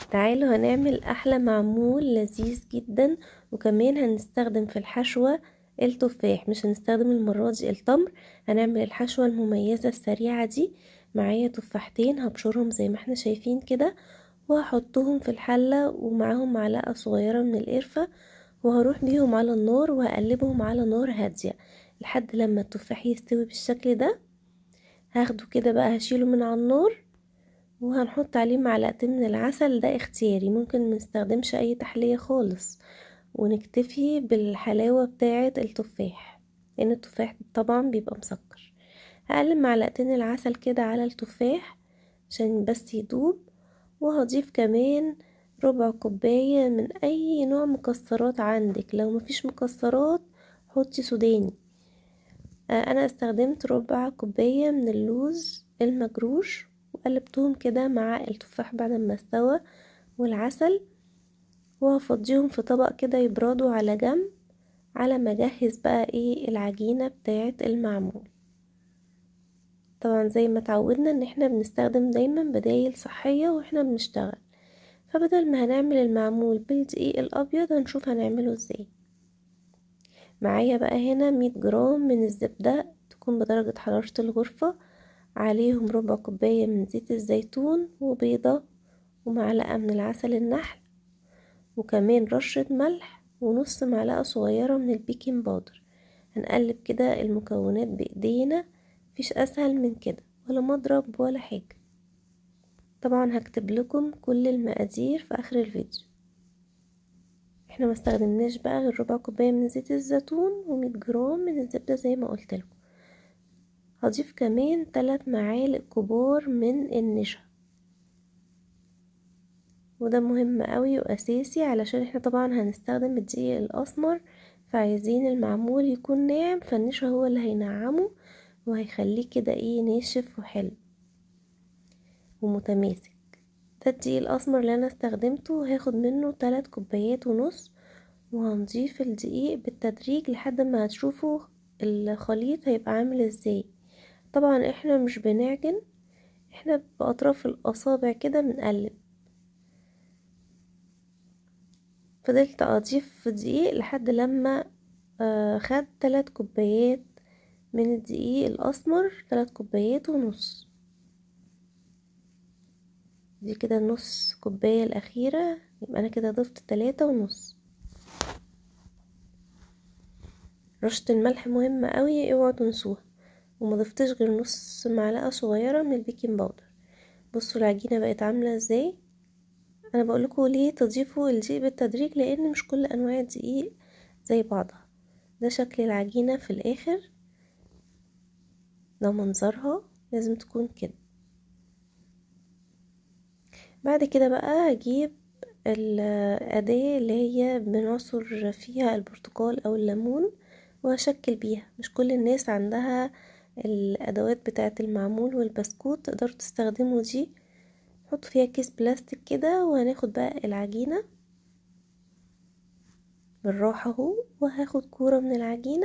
تعالوا هنعمل احلى معمول لذيذ جدا وكمان هنستخدم في الحشوة التفاح مش هنستخدم المرة دي التمر هنعمل الحشوة المميزة السريعة دي معايا تفاحتين هبشرهم زي ما احنا شايفين كده وهحطهم في الحلة ومعاهم معلقة صغيرة من القرفة وهروح بيهم على النار وهقلبهم على نار هادية لحد لما التفاح يستوي بالشكل ده هاخده كده بقى هشيله من على النار وهنحط عليه معلقتين من العسل ده اختياري ممكن منستخدمش اي تحلية خالص ونكتفي بالحلاوة بتاعة التفاح لان التفاح طبعا بيبقى مسكر هقلب معلقتين العسل كده على التفاح عشان بس يدوب وهضيف كمان ربع كوباية من اي نوع مكسرات عندك لو مفيش مكسرات حطي سوداني انا استخدمت ربع كوباية من اللوز المجروش وقلبتهم كده مع التفاح بعد ما استوى والعسل وهفضيهم في طبق كده يبردوا على جنب على ما اجهز بقى ايه العجينة بتاعة المعمول طبعا زي ما تعودنا ان احنا بنستخدم دايما بدايل صحية واحنا بنشتغل فبدل ما هنعمل المعمول بالدقيق الابيض هنشوف هنعمله ازاي معايا بقى هنا مية جرام من الزبدة تكون بدرجة حرارة الغرفة عليهم ربع كوباية من زيت الزيتون وبيضة ومعلقة من العسل النحل وكمان رشة ملح ونص معلقة صغيرة من البيكنج باودر هنقلب كده المكونات بايدينا مفيش اسهل من كده ولا مضرب ولا حاجة طبعا هكتب لكم كل المقادير في اخر الفيديو احنا ما استخدمناش بقى غير ربع كوبايه من زيت الزيتون ومية جرام من الزبده زي ما قلت لكم هضيف كمان ثلاث معالق كبار من النشا وده مهم قوي واساسي علشان احنا طبعا هنستخدم الدقيق الاسمر فعايزين المعمول يكون ناعم فالنشا هو اللي هينعمه وهيخليه كده ايه ناشف وحلو ومتماسك ده الدقيق الاسمر اللي انا استخدمته هاخد منه تلات كوبايات ونص وهنضيف الدقيق بالتدريج لحد ما هتشوفوا الخليط هيبقى عامل ازاي طبعا احنا مش بنعجن احنا باطراف الاصابع كده بنقلب فضلت اضيف دقيق لحد لما آه خد تلات كوبايات من الدقيق الاسمر تلات كوبايات ونص دي كده نص كوباية الأخيرة يبقى أنا كده ضفت تلاتة ونص رشة الملح مهمة قوي اوعوا تنسوها وما ضفتش غير نص معلقة صغيرة من البيكنج باودر بصوا العجينة بقت عاملة ازاي انا بقولكوا ليه تضيفوا الدقيق بالتدريج لان مش كل انواع الدقيق زي بعضها ده شكل العجينة في الاخر ده منظرها لازم تكون كده بعد كده بقى هجيب الأداة اللي هي بنعصر فيها البرتقال أو الليمون وهشكل بيها مش كل الناس عندها الأدوات بتاعة المعمول والبسكوت تقدروا تستخدموا دي حطوا فيها كيس بلاستيك كده وهناخد بقى العجينة بالراحة اهو وهاخد كورة من العجينة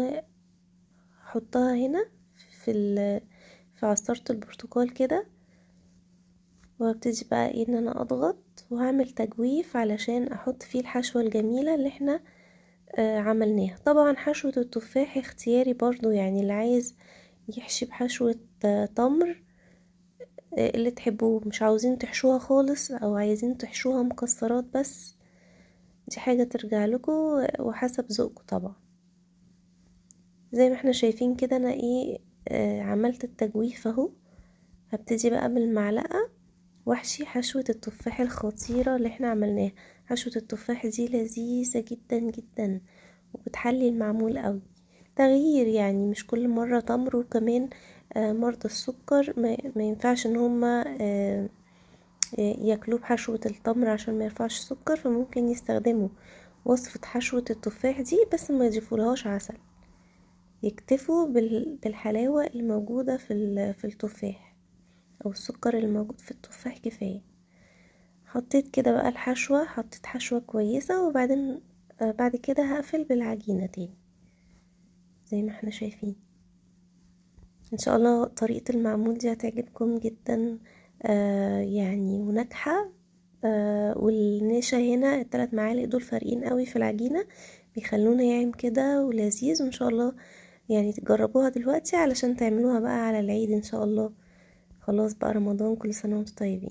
وحطها هنا في في عصارة البرتقال كده وابتدي بقى ايه ان انا اضغط وهعمل تجويف علشان احط فيه الحشوة الجميلة اللي احنا آه عملناها طبعا حشوة التفاح اختياري برضو يعني اللي عايز يحشي بحشوة آه تمر آه اللي تحبوه مش عاوزين تحشوها خالص او عايزين تحشوها مكسرات بس دي حاجة ترجع لكم وحسب ذوقكم طبعا زي ما احنا شايفين كده انا ايه آه عملت التجويف اهو هبتدي بقى بالمعلقة واحشي حشوة التفاح الخطيرة اللي احنا عملناها حشوة التفاح دي لذيذة جدا جدا وبتحلي المعمول قوي تغيير يعني مش كل مرة تمر وكمان آه مرضى السكر ما ينفعش ان هما آه ياكلوه بحشوة التمر عشان ما يرفعش السكر فممكن يستخدموا وصفة حشوة التفاح دي بس ما يضيفولهاش عسل يكتفوا بالحلاوة الموجودة في في التفاح او السكر الموجود في التفاح كفاية حطيت كده بقى الحشوة حطيت حشوة كويسة وبعدين آه بعد كده هقفل بالعجينة تاني زي ما احنا شايفين ان شاء الله طريقة المعمول دي هتعجبكم جدا آه يعني وناجحة آه والنشا هنا الثلاث معالق دول فارقين قوي في العجينه بيخلونا يعم كده ولذيذ وان شاء الله يعني تجربوها دلوقتي علشان تعملوها بقى على العيد ان شاء الله خلاص بقى رمضان كل سنه وانتم طيبين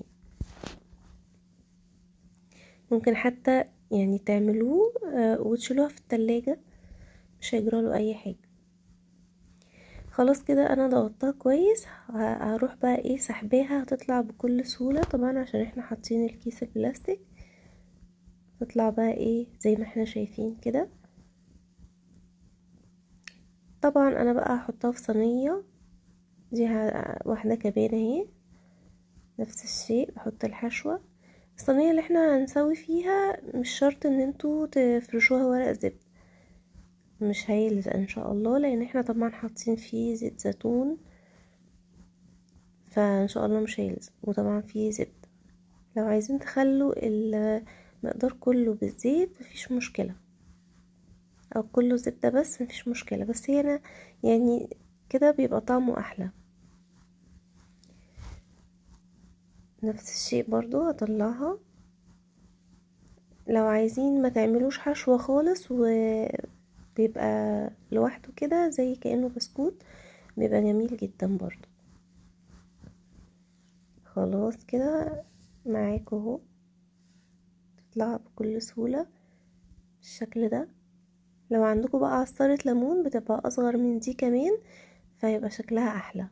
ممكن حتى يعني تعملوه وتشيلوها في التلاجة مش هيجراله اي حاجه خلاص كده انا ضغطتها كويس هروح بقى ايه سحباها هتطلع بكل سهوله طبعا عشان احنا حاطين الكيس البلاستيك تطلع بقى ايه زي ما احنا شايفين كده طبعا انا بقى هحطها في صينيه دي واحده كمان اهي نفس الشيء بحط الحشوه الصينيه اللي احنا هنسوي فيها مش شرط ان انتوا تفرشوها ورق زبده مش هيلزق ان شاء الله لان احنا طبعا حاطين فيه زيت زيتون فان شاء الله مش هيلزق وطبعا فيه زبده لو عايزين تخلوا المقدار كله بالزيت مفيش مشكله او كله زبده بس مفيش مشكله بس هنا يعني كده بيبقى طعمه احلى نفس الشيء برضو هطلعها لو عايزين ما تعملوش حشوة خالص وبيبقى لوحده كده زي كأنه بسكوت بيبقى جميل جدا برضو خلاص كده معاكم اهو تطلع بكل سهولة بالشكل ده لو عندكم بقى عصارة ليمون بتبقى اصغر من دي كمان فيبقى شكلها احلى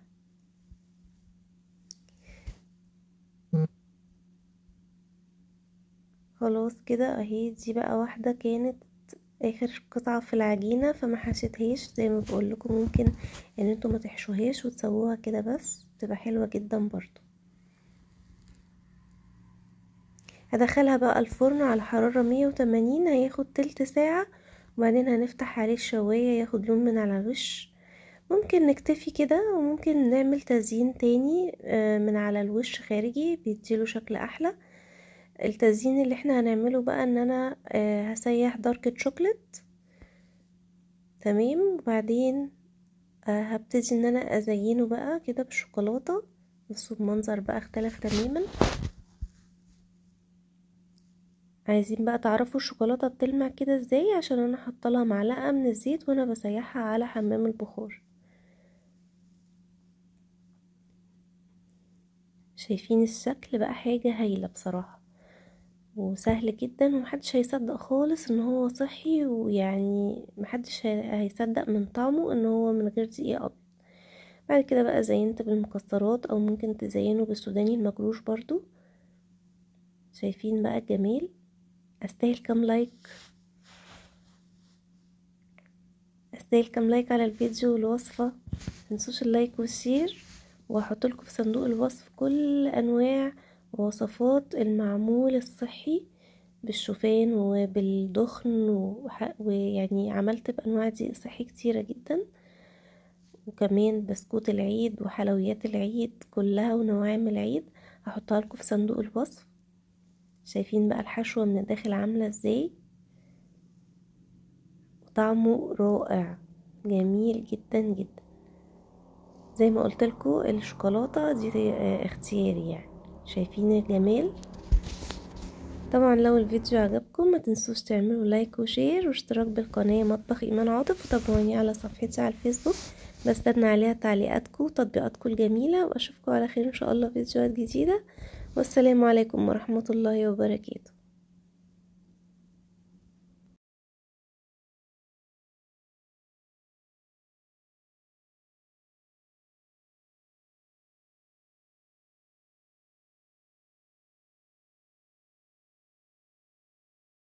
خلاص كده اهي دي بقى واحدة كانت اخر قطعة في العجينة فما حشيتهاش زي ما بقول لكم ممكن ان انتوا ما تحشوهاش وتسووها كده بس بتبقى حلوة جدا برضو هدخلها بقى الفرن على حرارة مية وتمانين هياخد تلت ساعة وبعدين هنفتح عليه الشواية ياخد لون من على الوش ممكن نكتفي كده وممكن نعمل تزيين تاني من على الوش خارجي بيديله شكل احلى التزيين اللي احنا هنعمله بقى ان انا هسيح دارك شوكليت تمام وبعدين هبتدي ان انا ازينه بقى كده بالشوكولاته بصوا المنظر بقى اختلف تماما عايزين بقى تعرفوا الشوكولاته بتلمع كده ازاي عشان انا حاطه لها معلقه من الزيت وانا بسيحها على حمام البخار شايفين الشكل بقى حاجه هايله بصراحه وسهل جدا ومحدش هيصدق خالص ان هو صحي ويعني محدش هيصدق من طعمه ان هو من غير دقيق ابيض بعد كده بقى زينت بالمكسرات او ممكن تزينه بالسوداني المجروش برضو شايفين بقى الجمال استاهل كام لايك استاهل كام لايك على الفيديو والوصفة متنسوش اللايك والشير وهحط لكم في صندوق الوصف كل انواع وصفات المعمول الصحي بالشوفان وبالدخن ويعني عملت بانواع دي صحي كتيره جدا وكمان بسكوت العيد وحلويات العيد كلها ونوعام العيد هحطها لكم في صندوق الوصف شايفين بقى الحشوه من الداخل عامله ازاي وطعمه رائع جميل جدا جدا زي ما قلت لكم الشوكولاته دي اختياري يعني شايفين الجمال طبعا لو الفيديو عجبكم ما تنسوش تعملوا لايك وشير واشتراك بالقناة مطبخ ايمان عاطف وتابعوني على صفحتي على الفيسبوك بستنى عليها تعليقاتكم وتطبيقاتكم الجميلة واشوفكم على خير ان شاء الله في فيديوهات جديدة والسلام عليكم ورحمة الله وبركاته